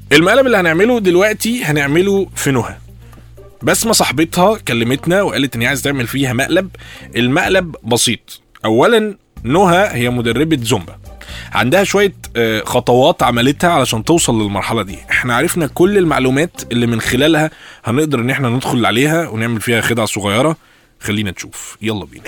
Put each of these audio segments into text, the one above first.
المقلب اللي هنعمله دلوقتي هنعمله في نهى بسمة صاحبتها كلمتنا وقالت ان هي عايز تعمل فيها مقلب المقلب بسيط اولا نهى هي مدربة زومبا عندها شوية آه، خطوات عملتها علشان توصل للمرحلة دي احنا عرفنا كل المعلومات اللي من خلالها هنقدر ان احنا ندخل عليها ونعمل فيها خدعة صغيرة خلينا نشوف يلا بينا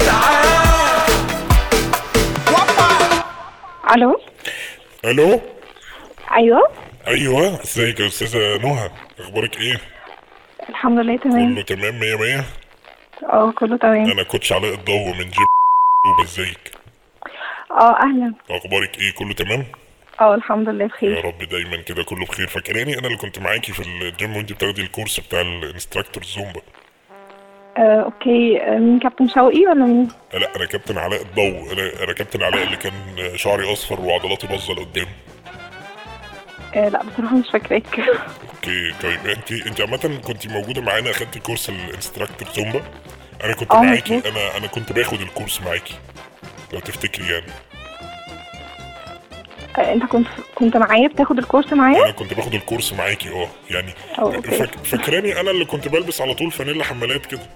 الو الو ايوه ايوه ازيك يا استاذه نهى اخبارك ايه الحمد لله تمام كله تمام مية مية اه كله تمام انا كوتش علاء الضو من جيم ازيك اه اهلا اخبارك ايه كله تمام اه الحمد لله يا بخير رب دايما كده كله بخير فاكراني انا اللي كنت معاكي في الجيم وانت بتاخدي الكورس بتاع الانستراكتور زومبا آه اوكي آه مين كابتن شوقي ولا مين آه، لا انا كابتن علاء الضو انا انا كابتن علاء اللي كان شعري اصفر وعضلاتي باظه لقدام آه لا بصراحه مش فاكراك اوكي طيب انت انت عامه كنت موجوده معانا اخدتي كورس الانستراكتور زومبا انا كنت اه، معاكي مظبوط. انا انا كنت باخد الكورس معاكي لو تفتكري يعني آه انت كنت كنت معايا بتاخد الكورس معايا انا كنت باخد الكورس معاكي اه يعني اه، اوكي. فاك- فاكراني انا اللي كنت بلبس على طول فانيلا حمالات كده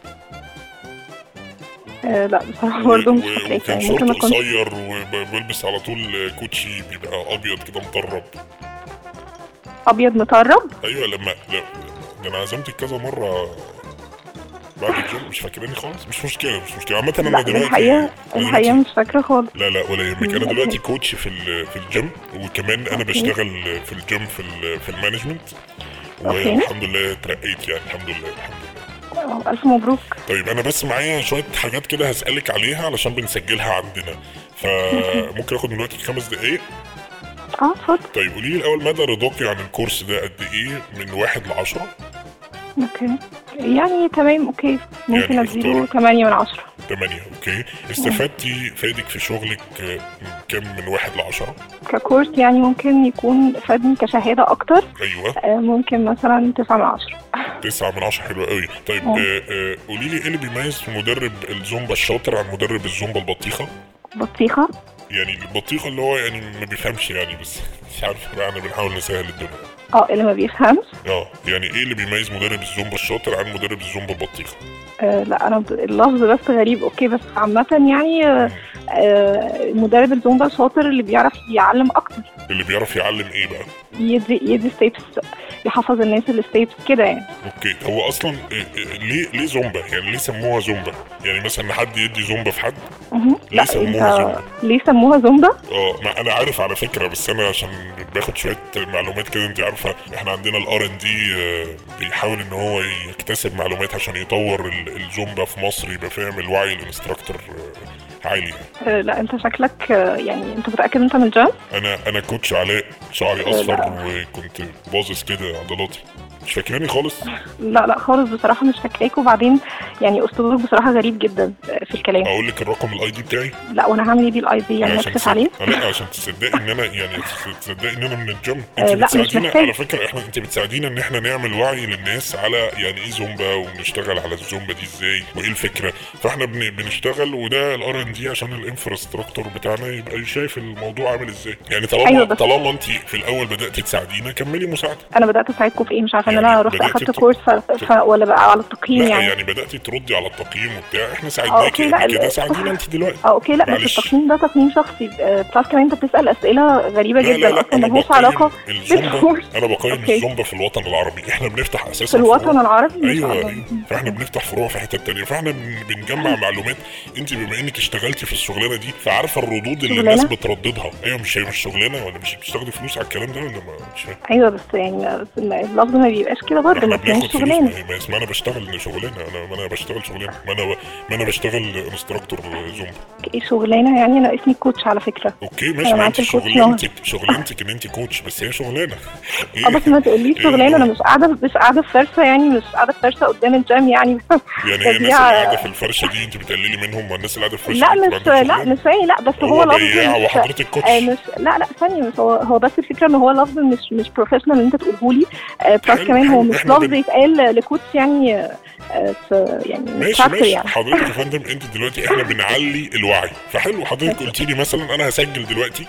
آه لا بصراحه برضه مش و- فاكراك وكان يعني ممكن شورت اكون قصير وبلبس على طول كوتشي بيبقى ابيض كده مطرب ابيض مطرب ايوه لما لا ده انا عزمتك كذا مره بعد الجيم مش فاكراني خالص مش مشكله مش مشكله عامه انا لا دلوقتي الحقيقه أنا الحقيقه دلوقتي- مش فاكره خالص لا لا ولا يهمك انا مم، دلوقتي أوكي. كوتش في ال- في الجيم وكمان انا أوكي. بشتغل في الجيم في ال- في المانجمنت أوكي. والحمد لله اترقيت يعني الحمد لله الحمد لله آه، الف مبروك طيب انا بس معايا شويه حاجات كده هسالك عليها علشان بنسجلها عندنا فممكن اخد من دلوقتي خمس دقايق اه اتفضل طيب قولي لي الاول مدى رضاكي عن الكورس ده قد ايه من واحد لعشرة اوكي يعني تمام اوكي ممكن يعني اديله اختار. 8 من 10 تمانية اوكي استفدتي فادك في شغلك آه، كام من واحد لعشرة ككورس يعني ممكن يكون فادني كشهاده اكتر ايوه آه، ممكن مثلا 9 من 10 تسعة من عشرة حلوة قوي طيب اه. آه، آه، قولي لي ايه اللي بيميز مدرب الزومبا الشاطر عن مدرب الزومبا البطيخة بطيخه يعني البطيخة اللي هو يعني ما بيفهمش يعني بس مش عارف بقى انا بنحاول نسهل الدنيا اه اللي ما بيفهمش اه يعني ايه اللي بيميز مدرب الزومبا الشاطر عن مدرب الزومبا البطيخة آه لا انا ب- اللفظ بس غريب اوكي بس عامه يعني آه، آه، مدرب الزومبا شاطر اللي بيعرف يعلم اكتر اللي بيعرف يعلم ايه بقى يدي يدي ستيبس يحفظ الناس الستيبس كده يعني اوكي هو اصلا إيه إيه ليه ليه زومبا يعني ليه سموها زومبا يعني مثلا حد يدي زومبا في حد مهم. ليه لا سموها انت زومبا؟ ليه سموها زومبا اه ما انا عارف على فكره بس انا عشان باخد شويه معلومات كده انت عارفه احنا عندنا الار ان دي بيحاول ان هو يكتسب معلومات عشان يطور ال- الزومبا في مصر يبقى فاهم الوعي الانستراكتور آه، عالي آه، لا انت شكلك آه، يعني انت متاكد انت من الجيم انا انا كوتش علاء شعري لا. اصفر وكنت باظظ كده عضلاتي مش فاكراني خالص لا لا خالص بصراحه مش فاكراك وبعدين يعني اسلوبك بصراحه غريب جدا آه، في الكلام اقول لك الرقم الاي دي بتاعي لا وانا هعمل ايه بيه الاي دي يعني عشان اكتب تصدق- عليه آه، لا عشان تصدقي ان انا يعني تصدقي ان انا من الجيم آه، انت لا، مش بتساعدينا محتاج. على فكره احنا انت بتساعدينا ان احنا نعمل وعي للناس على يعني ايه زومبا ونشتغل على الزومبا دي ازاي وايه الفكره فاحنا بن بنشتغل وده الار ان دي عشان الانفراستراكتور بتاعنا يبقى شايف الموضوع عامل ازاي يعني طالما أيوة، بس- طالما انت في الاول بدات تساعدينا كملي مساعده انا بدات اساعدكم في ايه مش عارفه ان يعني انا رحت بدأت اخدت ت- كورس ف... ف... ولا بقى على التقييم لا يعني يعني بداتي تردي على التقييم وبتاع احنا أوكي، ساعدناكي لا، قبل كده ال- ساعدينا انت دلوقتي اه اوكي لا بس معلش. التقييم ده تقييم شخصي آه، بلس كمان انت بتسال اسئله غريبه لا لا جدا لا اصلا انا ملهاش بقيم علاقه الزومبا بالكورس. انا بقيم أوكي. الزومبا في الوطن العربي احنا بنفتح في اساسا الوطن فروع. العربي ما ايوه شاء الله. ايوه فاحنا بنفتح فروع في حتت تانية فاحنا بن- بنجمع معلومات انت بما انك اشتغلتي في الشغلانه دي فعارفه الردود اللي شغلانة؟ الناس بترددها ايوه مش هي مش شغلانه ولا مش بتاخدي فلوس على الكلام ده ولا ما مش فاهم ايوه بس يعني اللفظ ما بيبقاش كده برضه احنا ما بناخد اسمهاش فلوس شغلانه ما هي- ما اسمها انا بشتغل شغلانه انا ما انا بشتغل شغلانه ما انا ما انا بشتغل انستراكتور زومبا ايه شغلانه يعني انا اسمي كوتش على فكره اوكي ماشي أنا ما معاك انت الكوتش شغلانتك شغلانتك ان انت كوتش بس هي شغلانه ايه اه بس ما تقوليش إيه شغلانه انا هو؟ مش قاعده مش قاعده في فرشه يعني مش قاعده في فرشه قدام الجيم يعني يعني هي الناس اللي بديع- قاعده في الفرشه دي انت بتقللي منهم ما الناس اللي قاعده في الفرشه لا دي مش بتبقى عندها لا شغلانة. مش هي لا بس هو, هو لفظ بياع مش- وحضرتك كوتش. آه مش لا لا ثانيه مش هو هو بس الفكره ان هو لفظ مش مش بروفيشنال اللي انت تقوله لي آه بلس حلو، كمان هو حلو. مش إحنا لفظ بن- يتقال لكوتش يعني آه آه، في يعني ماشي instructor ماشي يعني حضرتك يا فندم انت دلوقتي احنا بنعلي الوعي فحلو حضرتك قلت لي مثلا انا هسجل دلوقتي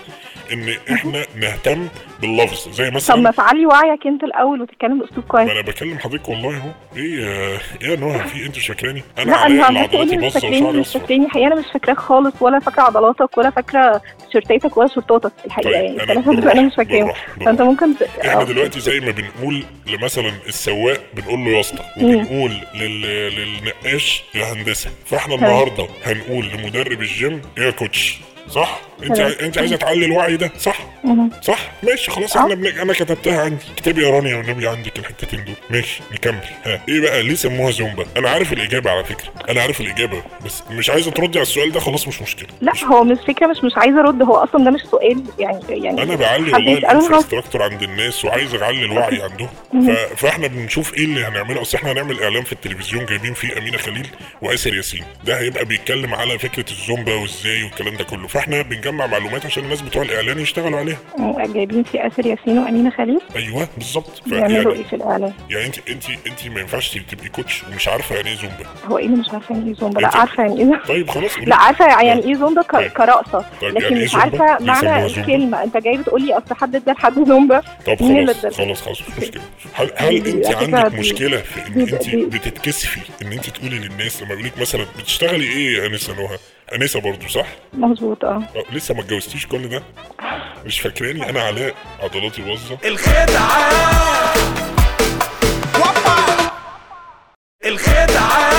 ان احنا نهتم باللفظ زي طب مثلا ما تعلي وعيك انت الاول وتتكلم باسلوب كويس ما انا بكلم حضرتك والله اهو ايه يا- ايه يا نهى في انت مش فاكراني انا لا عليا انا عمال عضلاتي تقولي مش باصه فاكراني وشعري مش اصفر فاكراني الحقيقه انا مش فاكراك خالص ولا فاكره عضلاتك ولا فاكره تيشيرتاتك ولا شورتاتك الحقيقه يعني انا الثلاثه دول انا بالراحة، مش فاكراهم بالراحة، فانت بالراحة. ممكن ت... احنا آه. دلوقتي زي ما بنقول لمثلا السواق بنقول له يا اسطى مم. وبنقول لل... للنقاش يا هندسه فاحنا تمام. النهارده هنقول لمدرب الجيم يا كوتش صح انت تمام. ع- انت عايزه تعلي الوعي ده صح مهم. صح ماشي خلاص آه. احنا بن... انا كتبتها عندي اكتبي يا رانيا والنبي عندك الحتتين دول ماشي نكمل ها ايه بقى ليه سموها زومبا انا عارف الاجابه على فكره انا عارف الاجابه بس مش عايزه تردي على السؤال ده خلاص مش مشكله لا مش... هو مش فكره مش مش عايزه ارد هو اصلا ده مش سؤال يعني يعني انا بعلي حد والله يسأله هو- الانفراستراكتور عند الناس وعايز اعلي الوعي عندهم ف... فاحنا بنشوف ايه اللي هنعمله اصل احنا هنعمل اعلان في التلفزيون جايبين فيه امينه خليل واسر ياسين ده هيبقى بيتكلم على فكره الزومبا وازاي والكلام ده كله فاحنا بنجمع معلومات عشان الناس بتوع الاعلان يشتغلوا عليها جايبين في اسر ياسين وامينه خليل ايوه بالظبط بيعملوا فيعني ايه في الاعلان يعني انت انت انت ما ينفعش تبقي كوتش ومش عارفه يعني ايه زومبا هو ايه اللي مش عارفه يعني ايه زومبا لا انت- عارفه يعني ايه طيب خلاص قولي. لا عارفه يعني ايه زومبا ك- طيب. كرقصه طيب لكن يعني ايه مش زومبا؟ عارفه ليه معنى سموها زومبا؟ الكلمه انت جاي بتقول لي اصل حد ادى لحد زومبا طب مين اللي خلاص ادى خلاص خلاص مش مشكله هل هل دي- انت على فكرة عندك دي- مشكله في ان دي- انت دي- بتتكسفي ان انت تقولي للناس لما يقول لك مثلا بتشتغلي ايه يا انسه نهى انسه برضو صح مظبوط اه اه لسه ما اتجوزتيش كل ده مش فاكراني انا علاء عضلاتي باظه الخدعة الخدعة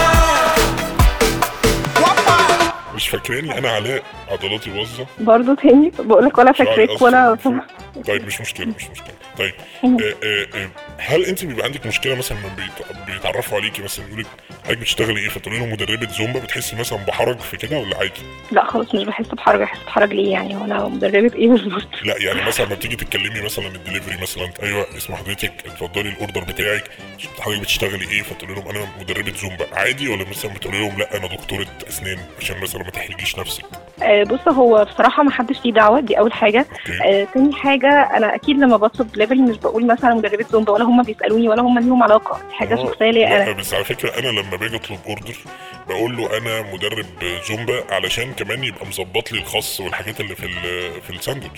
مش فاكراني انا علاء عضلاتي باظه برضه تاني بقول لك ولا شعري فاكراك أصفر. ولا طيب مش مشكله مش مشكله طيب آه آه آه هل انت بيبقى عندك مشكله مثلا لما بيت- بيتعرفوا عليكي مثلا يقول لك حضرتك بتشتغلي ايه فتقولي لهم مدربه زومبا بتحسي مثلا بحرج في كده ولا عادي؟ لا خلاص مش بحس بحرج بحس بحرج ليه يعني وانا مدربه ايه بالظبط لا يعني مثلا لما بتيجي تتكلمي مثلا الدليفري مثلا ايوه اسم حضرتك اتفضلي الاوردر بتاعك حضرتك بتشتغلي ايه فتقولي لهم انا مدربه زومبا عادي ولا مثلا بتقولي لهم لا انا دكتوره اسنان عشان مثلا ما تحرجيش نفسك آه بص هو بصراحه ما حدش ليه دعوه دي اول حاجه اوكي آه تاني حاجه انا اكيد لما بطلب ليفل مش بقول مثلا مدربه زومبا ولا هم بيسالوني ولا هم ليهم علاقه دي حاجه آه، شخصيه ليا لا انا بس على فكره انا لما باجي اطلب اوردر بقول له انا مدرب زومبا علشان كمان يبقى مظبط لي الخس والحاجات اللي في ال- في الساندوتش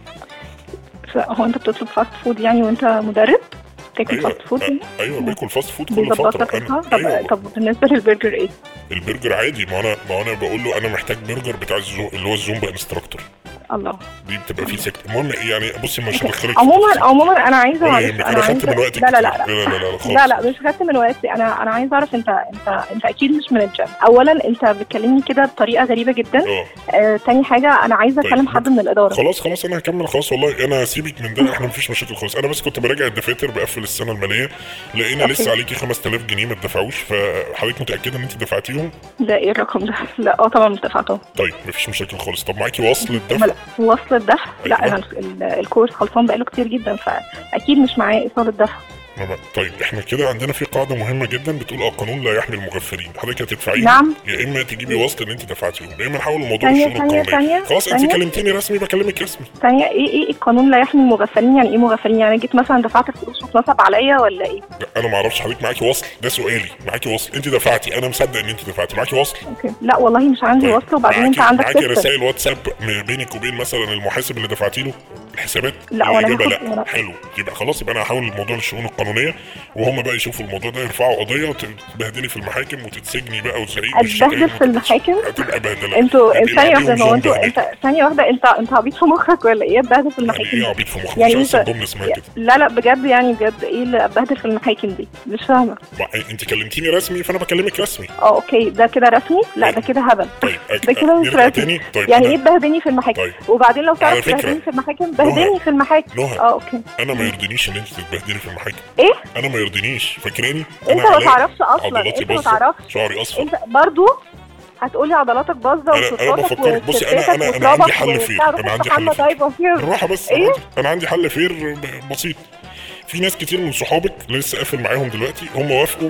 هو انت بتطلب فاست فود يعني وانت مدرب تاكل ايوه فاست فود يعني آه، ايوه باكل فاست فود كل بيظبط فتره لك انا الخ- طب ايوه طب بالنسبه للبرجر ايه البرجر عادي ما انا ما انا بقول له انا محتاج برجر بتاع الزو... اللي هو الزومبا انستراكتور الله دي بتبقى فيه سكت المهم يعني بصي مش هدخلك في عموما تفاصيل. عموما انا عايزه ولا معلش يهمك انا انا خدت عايزه من وقتك لا لا لا كتير. لا لا لا, لا, خالص. لا لا مش خدت من وقتي انا انا عايزه اعرف انت انت انت اكيد مش من الجيم اولا انت بتكلمني كده بطريقه غريبه جدا اه آه، تاني حاجه انا عايزه طيب. اكلم حد من الاداره خلاص خلاص انا هكمل خلاص والله انا سيبك من ده احنا مفيش مشاكل خالص انا بس كنت براجع الدفاتر بقفل السنه الماليه لقينا أوكي. لسه عليكي 5000 جنيه ما اتدفعوش فحضرتك متاكده ان انت دفعتيهم ده ايه الرقم ده لا اه طبعا مش دفعته طيب مفيش مشاكل خالص طب معاكي وصل الدفع أمال وصل الدفع لا أيوة. انا ال- الكورس خلصان بقاله كتير جدا فاكيد مش معايا ايصال الدفع ما- ما- طيب احنا كده عندنا في قاعده مهمه جدا بتقول القانون لا يحمي المغفلين حضرتك هتدفعيه نعم. يا اما تجيبي وصل ان انت دفعتيهم يا اما نحول الموضوع ثانية، للشؤون ثانية، القانونيه ثانية، خلاص انت ثانية. كلمتيني رسمي بكلمك رسمي ثانيه ايه ايه القانون لا يحمي المغفلين يعني ايه مغفلين يعني جيت مثلا دفعت الفلوس واتنصب عليا ولا ايه لا، انا ما اعرفش حضرتك معاكي وصل ده سؤالي معاكي وصل انت دفعتي انا مصدق ان انت دفعتي معاكي وصل اوكي لا والله مش عندي طيب، وصل وبعدين انت معاكي- عندك معاكي سيستم رسائل واتساب م- بينك وبين مثلا المحاسب اللي دفعتي له الحسابات لا، ولا الإجابة هاخد- لا ولا- حلو يبقى خلاص يبقى انا هحول الموضوع للشؤون القانونيه وهم بقى يشوفوا الموضوع ده يرفعوا قضيه وتتبهدلي في المحاكم وتتسجني بقى وتزعيق اتبهدل في المحاكم هتبقى بهدله انتوا يبقى ثانية يلعب واحدة بيهم هو انتوا زومبا انت ثانية واحدة انت انت عبيط في مخك ولا ايه اتبهدل في يعني ايه المحاكم؟ عبيط في مخك يعني مش انت- احسن جمله اسمها كده لا لا بجد يعني بجد ايه اللي اتبهدل في المحاكم دي؟ مش فاهمة ما انت كلمتيني رسمي فانا بكلمك رسمي اه اوكي ده كده رسمي؟ لا ده كده هبل طيب ده كده مش نرجع رسمي تاني طيب يعني أنا- ايه تبهدلني في المحاكم؟ طيب. وبعدين لو على تعرف فكرة، تبهدلني في المحاكم بهدلني في المحاكم نهى. اه اوكي انا ما يرضينيش ان انت تتبهدلي في المحاكم ايه؟ انا ما يرضينيش فاكراني انت انا ما علاء، تعرفش اصلا عضلاتي انت ما باظة، تعرفش شعري اصفر انت برضو هتقولي عضلاتك باظه انا انا وشطاتك بفكر بصي انا وستاتك انا انا عندي وترابك حل فين وبتاع، انا عندي روح حل استحمى فين طيب وفير بالراحه بس ايه؟ انا عندي- انا عندي حل فير ب- بسيط في ناس كتير من صحابك اللي لسه قافل معاهم دلوقتي هم وافقوا تمام.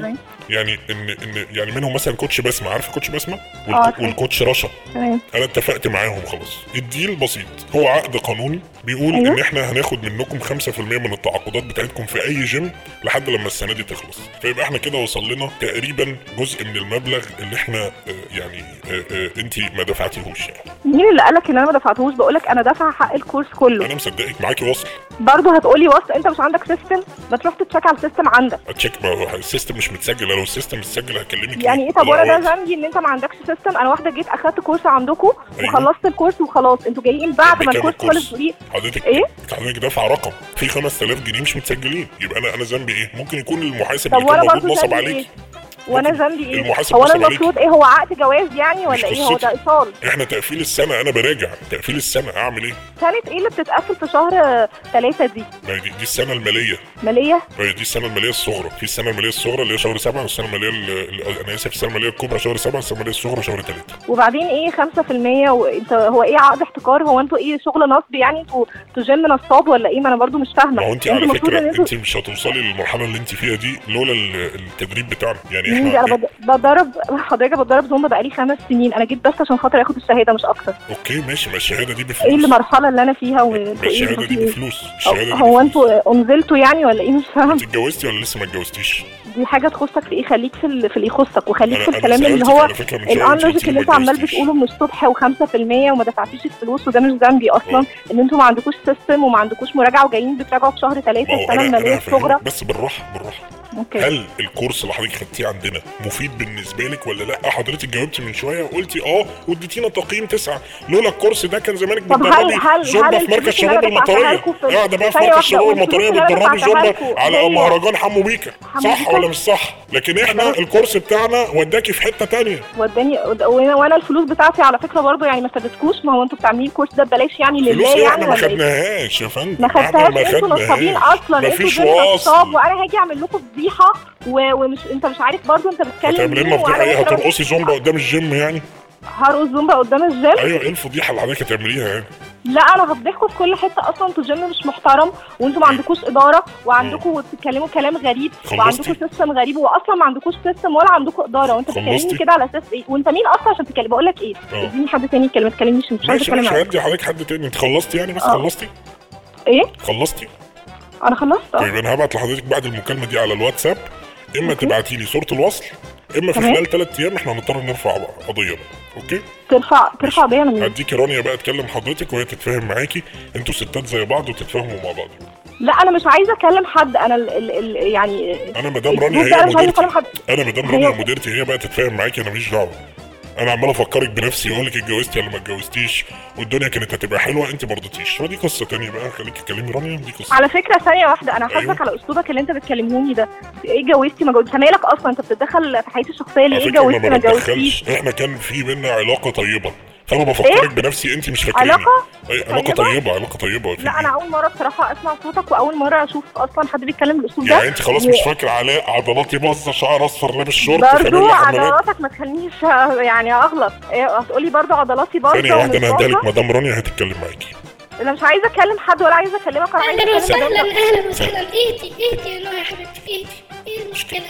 يعني ان ان يعني منهم مثلا كوتش بسمه عارف كوتش بسمه والك- آه، عارفة. والكوتش رشا تمام انا اتفقت معاهم خلاص الديل بسيط هو عقد قانوني بيقول أيوة. ان احنا هناخد منكم 5% من التعاقدات بتاعتكم في اي جيم لحد لما السنه دي تخلص فيبقى احنا كده وصل لنا تقريبا جزء من المبلغ اللي احنا آه، يعني انت ما دفعتيهوش يعني مين اللي قالك ان انا ما دفعتهوش بقولك انا دافعه حق الكورس كله انا مصدقك معاكي وصل برضه هتقولي وصل انت مش عندك سيستم ما تروح تتشيك على السيستم عندك اتشيك ما هو السيستم مش متسجل لو السيستم متسجل هكلمك يعني ايه طب ولا وانا عوض. ده ذنبي ان انت ما عندكش سيستم انا واحده جيت اخدت كورس عندكم أيوة. وخلصت الكورس وخلاص انتوا جايين بعد ما بكام الكورس الكورس؟ خلص تقولي حضرتك إيه؟ حضرتك دافع رقم في 5000 جنيه مش متسجلين يبقى انا انا ذنبي ايه ممكن يكون المحاسب طب اللي كان وانا موجود برضه نصب ذنبي عليك ايه وانا ممكن ذنبي ايه المحاسب هو انا نصب عليك. المفروض ايه هو عقد جواز يعني مش ولا ايه هو قصتي. ده ايصال احنا تقفيل السنه انا براجع تقفيل السنه اعمل ايه كانت ايه اللي بتتقفل في شهر ثلاثة دي ما هي دي, دي السنه الماليه ماليه هي دي السنه الماليه الصغرى في السنه الماليه الصغرى اللي هي شهر سبعه والسنه الماليه ال- ال- انا اسف السنه الماليه الكبرى شهر سبعه والسنه الماليه الصغرى شهر ثلاثه وبعدين ايه 5% وانت هو ايه عقد احتكار هو انتوا ايه شغل نصب يعني انتوا انتوا جيم نصاب ولا ايه ما انا برضو مش فاهمه ما هو انت انتوا على المفروض فكره ان انتوا انت مش هتوصلي للمرحله اللي انت فيها دي لولا ال- التدريب بتاعنا يعني مين دي؟ احنا انا بد- بتدرب حضرتك بتدرب زومبا بقالي خمس سنين انا جيت بس عشان خاطر اخد الشهاده مش اكتر اوكي ماشي ما الشهاده دي ايه بفلوس المرحله اللي انا فيها ما وانتوا ايه الشهاده دي بتقولوا إيه؟ بفلوس الشهاده دي هو بفلوس. انتوا انزلتوا يعني ولا ايه مش فاهم انت اتجوزتي ولا لسه ما اتجوزتيش؟ دي حاجه تخصك في ايه خليك في ال- في اللي يخصك وخليك أنا- في أنا الكلام اللي سألتك هو على فكرة من شوية، أنت قلتي الانلوجيك لي اللي ما انت عمال اتجوزتيش. بتقوله من الصبح و5% وما دفعتيش الفلوس وده مش ذنبي اصلا اه. ان انتوا ما عندكوش سيستم وما عندكوش مراجعه وجايين بتراجعوا في شهر ما ثلاثه هو السنه انا الماليه انا الصغرى هفهمك بس بالراحه بالراحه اوكي هل الكورس اللي حضرتك خدتيه عندنا مفيد بالنسبه لك ولا لا حضرتك جاوبتي من شويه وقلتي اه واديتينا تقييم تسعه لولا الكورس ده كان زمانك طب هل- بتدربي هل- زومبا هل في مركز الفلوس اللي شباب أنا دفعتها المطريه لكم في- قاعده بقى في ثانية مركز واحدة، شباب والفلوس المطريه اللي أنا بتدربي دفعتها زومبا لكم على هي- مهرجان حمو بيكا حمو صح بيكا؟ ولا مش صح لكن احنا الكورس بتاعنا وداكي في حته تانية وداني وانا وأنا الفلوس بتاعتي على فكره برضو يعني ما فادتكوش ما هو انتوا بتعملين الكورس ده ببلاش يعني لله فلوس ايه يعني احنا ما ولا ايه؟ خدناهاش يا فندم ما احنا خدتهاش انتوا نصابين اصلا انتوا مفيش جيم نصاب واصل وانا هاجي اعمل لكم فضيحه و- ومش انت مش عارف برضو انت بتتكلم هتعمل لنا مين فضيحه وأنا ايه مثلاً هترقصي زومبا قدام الجيم يعني هرقص زومبا قدام الجيم ايوه ايه الفضيحه اللي حضرتك هتعمليها يعني لا انا هفضحكم في كل حته اصلا انتوا جيم مش محترم وانتوا ما عندكوش اداره وعندكم بتتكلموا كلام غريب خلصتي؟ وعندكم سيستم غريب واصلا ما عندكوش سيستم ولا عندكم اداره وانت خلصتي؟ بتكلمني كده على اساس ايه وانت مين اصلا عشان تتكلم بقول لك ايه اه. اديني حد تاني يتكلم ما تكلمنيش مش عايزه ماشي اتكلم ماشي معاك هدي حضرتك حد تاني انت خلصتي يعني بس اه. خلصتي ايه خلصتي انا خلصت اه طيب انا هبعت لحضرتك بعد المكالمه دي على الواتساب اما اوكي. تبعتي لي صوره الوصل اما في تمام. خلال ثلاث ايام احنا هنضطر نرفع بقى قضيه بقى اوكي ترفع ترفع بيا من مين هديكي رانيا بقى تكلم حضرتك وهي تتفاهم معاكي انتوا ستات زي بعض وتتفاهموا مع بعض لا انا مش عايزه اكلم حد انا ال ال ال يعني انا مدام رانيا الجروب ده هي انا مش عايزه مديرتي اكلم حد انا مدام هي- رانيا مديرتي هي بقى تتفاهم معاكي انا ماليش دعوه انا عمال افكرك بنفسي واقول لك اتجوزتي ولا ما اتجوزتيش والدنيا كانت هتبقى حلوه انت ما رضيتيش فدي قصه تانية بقى خليكي تكلمي رانيا دي قصه على فكره ثانيه واحده انا أيوة. حاسبك على اسلوبك اللي انت بتكلموني ده ايه جوزتي ما جوزتي مالك اصلا انت بتتدخل في حياتي الشخصيه ليه على ايه فكره جوزتي ما ما جوزتيش بتدخلش احنا كان في بينا علاقه طيبه فانا بفكرك بنفسي انت مش فاكراني علاقة أي علاقه طيبة؟ طيبه علاقه طيبه في لا انا اول مره بصراحه اسمع صوتك واول مره اشوف اصلا حد بيتكلم بالاسلوب ده يعني انت خلاص و- مش فاكره علاء عضلاتي باظه شعر اصفر لابس شورت في برضو فانيلا حمامات عضلاتك ما تخلينيش يعني اغلط إيه، هتقولي برضو عضلاتي ثانيه باظه واحده انا ومش هديها لك باظة؟ مدام رانيا هتتكلم معاكي انا مش عايزه اكلم حد ولا عايزه اكلمك ولا عايزه اهلا اكلم وسهلا بنات. اهلا وسهلا اهدي اهدي يا نوع يا حبيبتي اهدي ايه المشكلة؟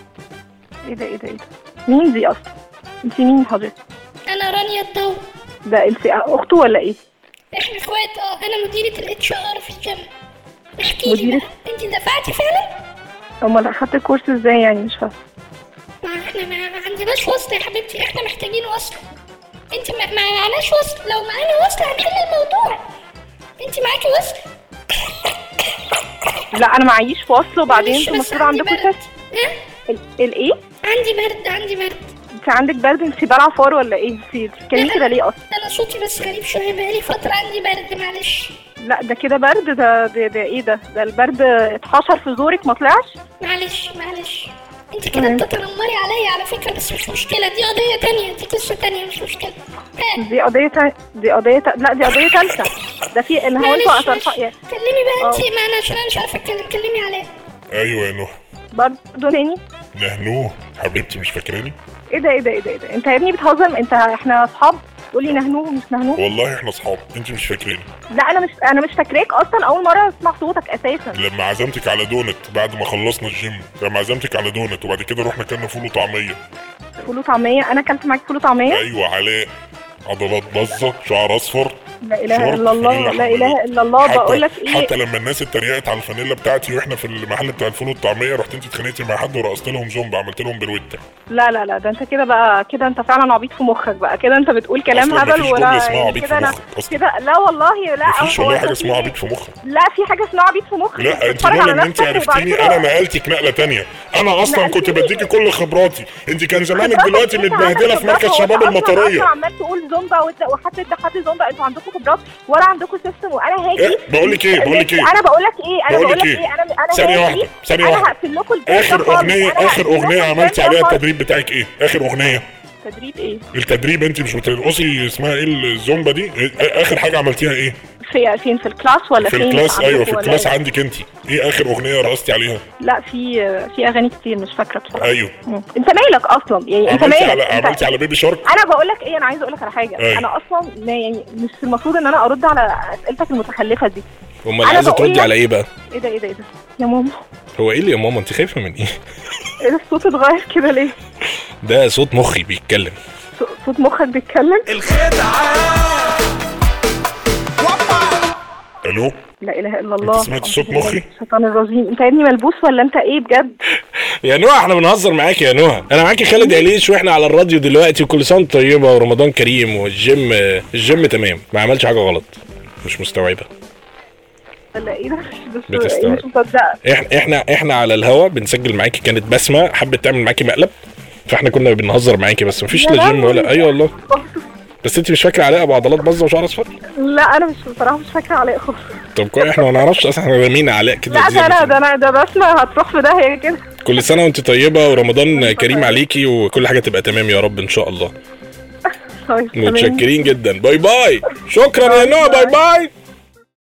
ايه ده ايه ده ايه ده مين دي اصلا انت مين حضرتك انا رانيا الضو ده انت اخته ولا ايه احنا اخوات اه انا مديرة الاتش ار في الجيم احكي لي مديرة؟ بقى انت دفعتي فعلا؟ امال اخدت الكورس ازاي يعني مش فاهمه ما احنا ما عندناش وصل يا حبيبتي احنا محتاجين وصل انت ما ما معناش وصل لو معانا وصل هنحل الموضوع انت معاكي وصل لا انا معيش فاصل وبعدين معلش انتوا بس المفروض عندي عندكم برد تست ها ال- الايه عندي برد عندي برد انت عندك برد انت بلع فار ولا ايه انت بتتكلمي كده ليه اصلا انا صوتي بس غريب شويه بقالي فتره عندي برد معلش لا ده كده برد ده ده, ده ايه ده ده البرد اتحشر في زورك ما طلعش معلش معلش انت كده تمام. بتتنمري عليا على فكره بس مش مشكله دي قضيه تانية دي قصه تانية مش مشكله ها دي قضيه تا... دي قضيه تا... لا دي قضيه ثالثه ده في ان هو معلش انتوا معلش. أطرف... يعني كلمي بقى انت اه. ما انا عشان انا مش عارفه اتكلم كلمي عليا ايوه يا نوح برضه تاني نهنوه حبيبتي مش فاكراني ايه ده ايه ده ايه ده, إيه ده؟ انت يا ابني بتهزر انت احنا اصحاب بتقولي نهنوه ومش نهنوه والله احنا اصحاب انت مش فاكرين لا انا مش انا مش فاكراك اصلا اول مره اسمع صوتك اساسا لما عزمتك على دونت بعد ما خلصنا الجيم لما عزمتك على دونت وبعد كده رحنا كلنا فول وطعميه فول وطعميه انا اكلت معاك فول وطعميه ايوه علاء عضلات باظه شعر اصفر لا اله شورت الا الله فانيلا لا حمالة. اله الا الله حتى بقول لك ايه حتى لما الناس اتريقت على الفانيلا بتاعتي واحنا في المحل بتاع الفول والطعميه رحت انت اتخانقتي مع حد ورقصت لهم زومبا عملت لهم برويتا لا لا لا ده انت كده بقى كده انت فعلا عبيط في مخك بقى كده انت بتقول كلام أصلاً هبل مفيش ولا جملة اسمها يعني عبيط كده في انا مخك أصلاً. كده لا والله لا مفيش هو والله انت حاجه في- اسمها عبيط في مخك لا في حاجه اسمها عبيط في مخك لا انت بتتفرج على لولا ان انت نفسك وبعد عرفتيني كده- انا نقلتك نقله تانية انا اصلا كنت نقلتني. بديكي كل خبراتي انت كان زمانك خبراتك دلوقتي انت متبهدله عندك في مركز خبرات، شباب هو انت اصلا المطريه اصلا عمال تقول زومبا وت- وحد ادى حد زومبا انتوا عندكم خبرات ولا عندكم سيستم وانا هاجي إيه؟ بقول لك ايه؟ بقول لك ايه؟ انا بقول لك ايه انا بقول بقول لك لك ايه؟ ايه انا انا ثانية هاجي، واحدة، ثانية انا واحدة. هقفل لكم البيت ده اخر خالص. اغنيه أنا اخر هقفل لكم اغنيه البيت عملتي ده عليها خالص. التدريب بتاعك ايه اخر اغنيه تدريب ايه التدريب انت مش بترقصي اسمها ايه الزومبا دي إيه- اخر حاجه عملتيها ايه في فين في الكلاس ولا في فين الكلاس عندكم ايوه في ولا الكلاس إيه؟ عندك انت ايه اخر اغنيه رقصتي عليها لا في في اغاني كتير مش فاكره بصراحه ايوه مم. انت مالك اصلا يعني انت عملتي مالك على انت- عملتي على بيبي شارك انا بقول لك ايه انا عايزه اقول لك على حاجه أيوة. انا اصلا ما يعني مش المفروض ان انا ارد على اسئلتك المتخلفه دي امال أنا عايزه بقول تردي لك- على ايه بقى ايه ده ايه ده ايه ده يا ماما هو ايه اللي يا ماما انت خايفه من ايه ايه ده الصوت اتغير كده ليه ده صوت مخي بيتكلم ص- صوت مخك بيتكلم الو لا اله الا الله سمعت صوت مخي؟ الشيطان الرجيم انت يا ابني ملبوس ولا انت ايه بجد يا نوح احنا بنهزر معاك يا نوح انا معاكي خالد عليش واحنا على الراديو دلوقتي وكل سنه وانت طيبه ورمضان كريم والجيم الجيم تمام ما عملش حاجه غلط مش مستوعبه ولا ايه ده بس بتستوعب. مش مصدقه احنا احنا احنا على الهوا بنسجل معاكي كانت بسمه حبت تعمل معاكي مقلب فاحنا كنا بنهزر معاكي بس مفيش يا لا جيم لهوي. ولا ايوه والله بس انت مش فاكره علاء ابو عضلات باظه وشعر اصفر لا انا مش بصراحه مش فاكره عليه خالص طب كويس احنا ما نعرفش اصلا احنا رامين علاء كده لا زي ده ما انا ده انا ده بسمه هتروح في داهيه كده كل سنه وانت طيبه ورمضان كريم عليكي وكل حاجه تبقى تمام يا رب ان شاء الله طيب تمام. متشكرين جدا باي باي شكرا يا نوح باي باي